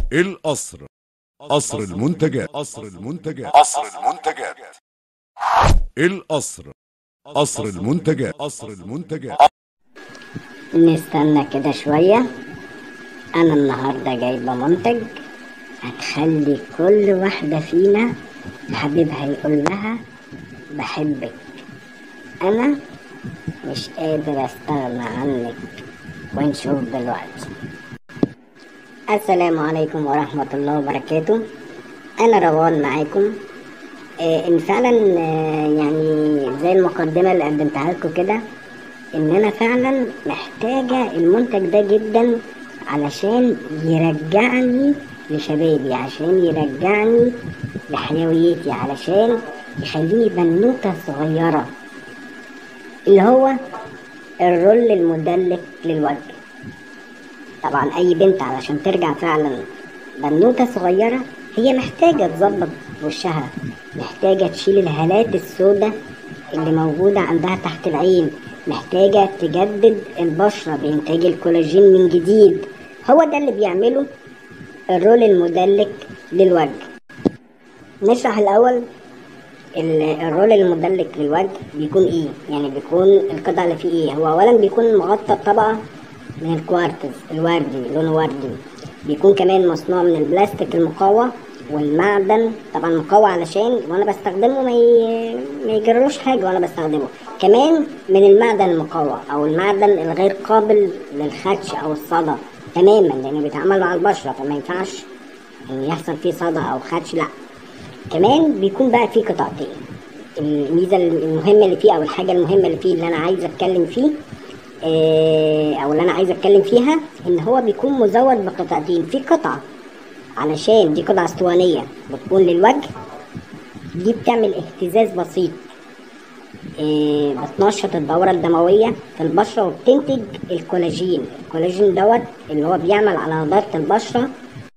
القصر قصر المنتجات قصر المنتجات قصر المنتجات القصر قصر المنتجات قصر المنتجات نستنى كده شوية أنا النهاردة جايبة منتج هتخلي كل واحدة فينا حبيبها يقول لها بحبك أنا مش قادر أستغنى عنك ونشوف دلوقتي السلام عليكم ورحمة الله وبركاته أنا روان معاكم آه، إن فعلا آه، يعني زي المقدمة اللي قدمتها لكم كده إن أنا فعلا محتاجة المنتج ده جدا علشان يرجعني لشبابي عشان يرجعني لحيويتي علشان يخليني بنوتة صغيرة اللي هو الرول المدلك للوجه طبعا اي بنت علشان ترجع فعلا بنوتة صغيرة هي محتاجة تظبط وشها محتاجة تشيل الهالات السوداء اللي موجودة عندها تحت العين محتاجة تجدد البشرة بإنتاج الكولاجين من جديد هو ده اللي بيعمله الرول المدلك للوجه نشرح الأول ال- الرول المدلك للوجه بيكون ايه يعني بيكون القطع اللي فيه ايه هو اولا بيكون مغطى بطبقه من الكوارتز الوردي لونه وردي بيكون كمان مصنوع من البلاستيك المقوى والمعدن طبعا مقوى علشان وانا بستخدمه ما, ي... ما يجرلوش حاجه وانا بستخدمه كمان من المعدن المقوى او المعدن الغير قابل للخدش او الصدى تماما لانه بيتعامل مع البشره فما ينفعش ان يحصل فيه صدى او خدش لا كمان بيكون بقى فيه قطعتين الميزه المهمه اللي فيه او الحاجه المهمه اللي فيه اللي انا عايز اتكلم فيه آه، او اللي انا عايز اتكلم فيها ان هو بيكون مزود بقطعتين في قطعه علشان دي قطعه اسطوانيه بتكون للوجه دي بتعمل اهتزاز بسيط آه، بتنشط الدورة الدموية في البشرة وبتنتج الكولاجين الكولاجين دوت اللي هو بيعمل على نضارة البشرة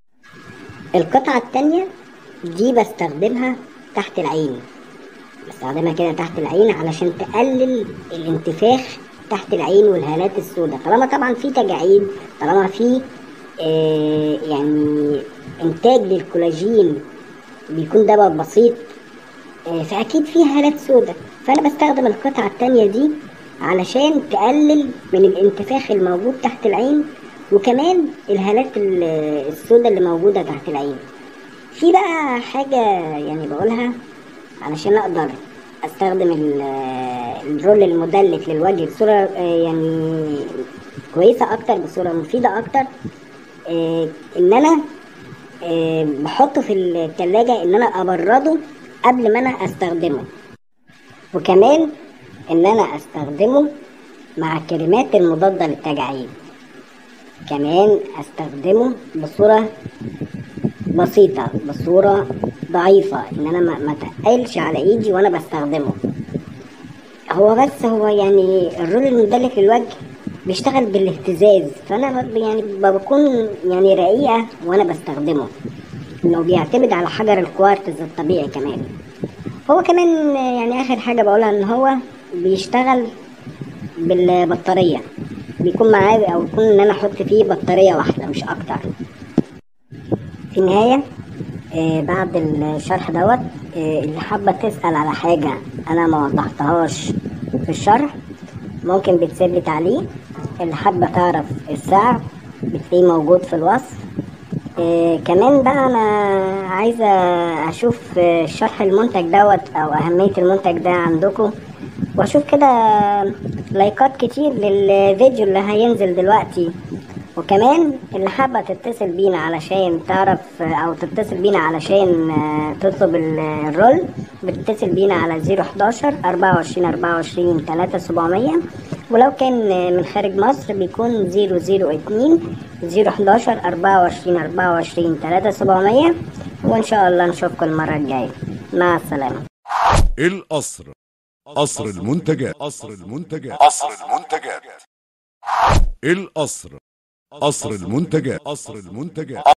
القطعة التانية دي بستخدمها تحت العين بستخدمها كده تحت العين علشان تقلل الانتفاخ تحت العين والهالات السوداء طالما طبعا في تجاعيد طالما في آه يعني انتاج للكولاجين بيكون دواء بسيط آه فاكيد في هالات سوداء فانا بستخدم القطعة التانية دي علشان تقلل من الانتفاخ الموجود تحت العين وكمان الهالات ال- السوداء اللي موجودة تحت العين في بقى حاجة يعني بقولها علشان اقدر استخدم ال- الرول المدلك للوجه بصورة آه، يعني كويسة اكتر بصورة مفيدة اكتر آه، ان انا آه، بحطه في التلاجة ان انا ابرده قبل ما انا استخدمه وكمان ان انا استخدمه مع الكريمات المضادة للتجاعيد كمان استخدمه بصورة بسيطة بصورة ضعيفة ان انا ما ما تقلش على ايدي وانا بستخدمه هو بس هو يعني الرول المدلك للوجه بيشتغل بالاهتزاز فانا ب- يعني بكون يعني رقيقة وانا بستخدمه انه بيعتمد على حجر الكوارتز الطبيعي كمان هو كمان يعني اخر حاجة بقولها ان هو بيشتغل بالبطارية بيكون معاه او يكون ان انا احط فيه بطارية واحدة مش اكتر في النهاية آه بعد الشرح دوت آه اللي حابة تسأل على حاجة أنا ما وضحتهاش في الشرح ممكن بتسيب لي تعليق اللي حابة تعرف السعر بتلاقيه موجود في الوصف آه كمان بقى أنا عايزة أشوف آه شرح المنتج دوت أو أهمية المنتج ده عندكم وأشوف كده لايكات كتير للفيديو اللي هينزل دلوقتي وكمان اللي حابة تتصل بينا علشان تعرف او تتصل بينا علشان آه، تطلب ال- الرول بتتصل بينا على 011 24 24 3700 ولو كان آه، من خارج مصر بيكون 002 011 24 24 3700 وان شاء الله نشوفكم المرة الجاية مع السلامة القصر قصر المنتجات قصر المنتجات قصر المنتجات القصر قصر المنتجات قصر المنتجات